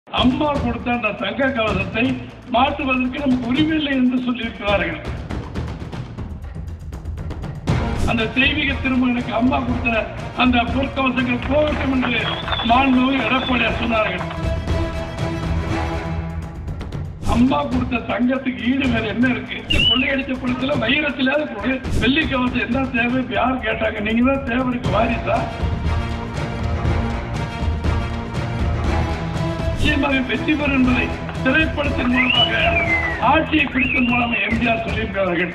அம்மா கொடுத்த அந்த தங்க கவசத்தை மாற்றுவதற்கு நமக்கு உரிமை இல்லை என்று சொல்லியிருக்கிறார்கள் அந்த தெய்வீக திருமகனுக்கு அம்மா கொடுத்த அந்த பொற்கவசங்கள் போகட்டும் என்று மாண்பு எடப்பாடியார் சொன்னார்கள் அம்மா கொடுத்த தங்கத்துக்கு ஈடு வேற என்ன இருக்கு இந்த கொள்ளையடிச்ச பணத்துல வைரத்தில வெள்ளி கவசம் என்ன தேவை இப்ப யார் கேட்டாங்க நீங்க தான் தேவருக்கு வாரிசா நிச்சயமாக வெற்றி பெறும் என்பதை திரைப்படத்தின் மூலமாக ஆட்சியை பிடித்தன் மூலமாக எம்ஜிஆர் சொல்லியிருக்கிறார்கள்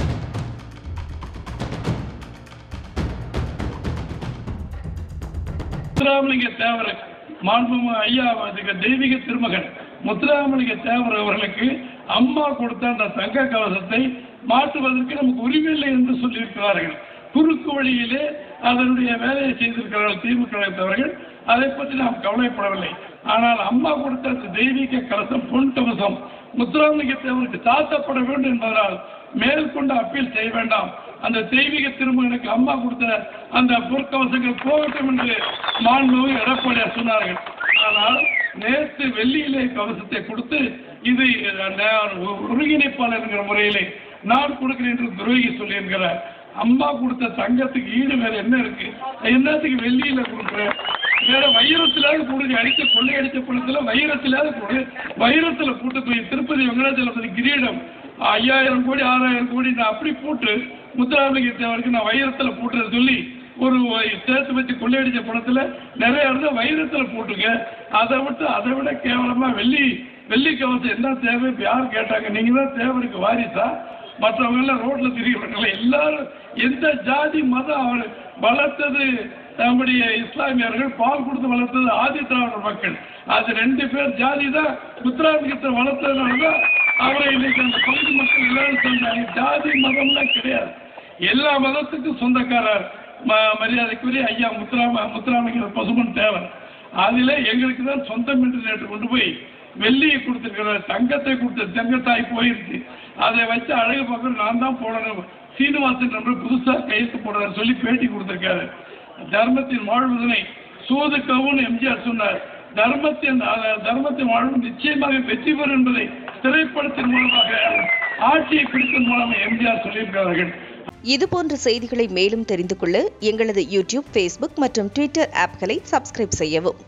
முத்துராமலிங்க தேவர் மாண்புமிகு ஐயா அதுக்கு தெய்வீக திருமகன் முத்துராமலிங்க தேவர் அவர்களுக்கு அம்மா கொடுத்த அந்த தங்க கவசத்தை மாற்றுவதற்கு நமக்கு உரிமை இல்லை என்று சொல்லியிருக்கிறார்கள் குறுக்கு வழியிலே அதனுடைய வேலையை செய்திருக்கிறார்கள் திமுக கலைத்தவர்கள் அதை பற்றி நாம் கவலைப்படவில்லை ஆனால் அம்மா கொடுத்த அந்த தெய்வீக கலசம் பொன் கவசம் முத்துராமலிங்க தேவருக்கு தாத்தப்பட வேண்டும் என்பதனால் மேற்கொண்டு அப்பீல் செய்ய வேண்டாம் அந்த தெய்வீக திருமகனுக்கு அம்மா கொடுத்த அந்த பொற்கவசங்கள் போகட்டும் என்று மாண்பு எடப்பாடியார் சொன்னார்கள் ஆனால் நேற்று வெள்ளியிலே கவசத்தை கொடுத்து இது நான் ஒருங்கிணைப்பாளர் என்கிற முறையிலே நான் கொடுக்கிறேன் என்று துரோகி சொல்லியிருக்கிறார் அம்மா கொடுத்த தங்கத்துக்கு ஈடு வேற என்ன இருக்கு என்னத்துக்கு வெள்ளியில கொடுக்குற வேற வைரத்திலாவது கொடுங்க அடித்த கொள்ளையடிச்ச பணத்துல வைரத்திலாவது கொடு வைரத்துல போட்டு போய் திருப்பதி வெங்கடாச்சலபதி கிரீடம் ஐயாயிரம் கோடி ஆறாயிரம் கோடி நான் அப்படி போட்டு முத்துராமலிங்க தேவருக்கு நான் வைரத்துல போட்டுறேன்னு சொல்லி ஒரு சேர்த்து வச்சு கொள்ளையடிச்ச பணத்துல நிறைய இடத்துல வைரத்துல போட்டுங்க அதை விட்டு அதை விட கேவலமா வெள்ளி வெள்ளி கவசம் என்ன தேவை இப்ப யார் கேட்டாங்க நீங்க தான் தேவருக்கு வாரிசா மற்றவங்க எல்லாம் ரோட்ல திரிகிறார்கள் எல்லாரும் எந்த ஜாதி மதம் அவர் வளர்த்தது நம்முடைய இஸ்லாமியர்கள் பால் கொடுத்து வளர்த்தது ஆதி திராவிடர் மக்கள் அது ரெண்டு பேர் ஜாதி தான் முத்ராமிகத்தை வளர்த்ததுனால தான் அவரை இன்னைக்கு அந்த பகுதி மக்கள் எல்லாரும் சொன்னாங்க ஜாதி மதம்லாம் கிடையாது எல்லா மதத்துக்கும் சொந்தக்காரர் ம- மரியாதைக்குரிய ஐயா முத்துராம முத்துராமலிங்க பசுமன் தேவர் அதில் எங்களுக்கு தான் சொந்தம் என்று நேற்று கொண்டு போய் வெள்ளியை கொடுத்துருக்கிற தங்கத்தை கொடுத்த தங்கத்தாய் போயிருச்சு அதை வச்சு அழகு பார்க்க நான் தான் போடணும் சீனிவாசன் நம்பர் புதுசாக கையெழுத்து போடுறாரு சொல்லி பேட்டி கொடுத்துருக்காரு தர்மத்தின் வாழ்வதனை சோதுக்கவும் எம்ஜிஆர் சொன்னார் தர்மத்தின் அஹ், தர்மத்தின் வாழ்வு நிச்சயமாக வெற்றி பெறும் என்பதை திரைப்படத்தின் மூலமாக ஆட்சியை பிடித்தன் மூலமாக எம்ஜிஆர் சொல்லியிருக்கிறார்கள் இதுபோன்ற செய்திகளை மேலும் தெரிந்து கொள்ள எங்களது யூடியூப் ஃபேஸ்புக் மற்றும் ட்விட்டர் ஆப்களை சப்ஸ்கிரைப் செய்யவும்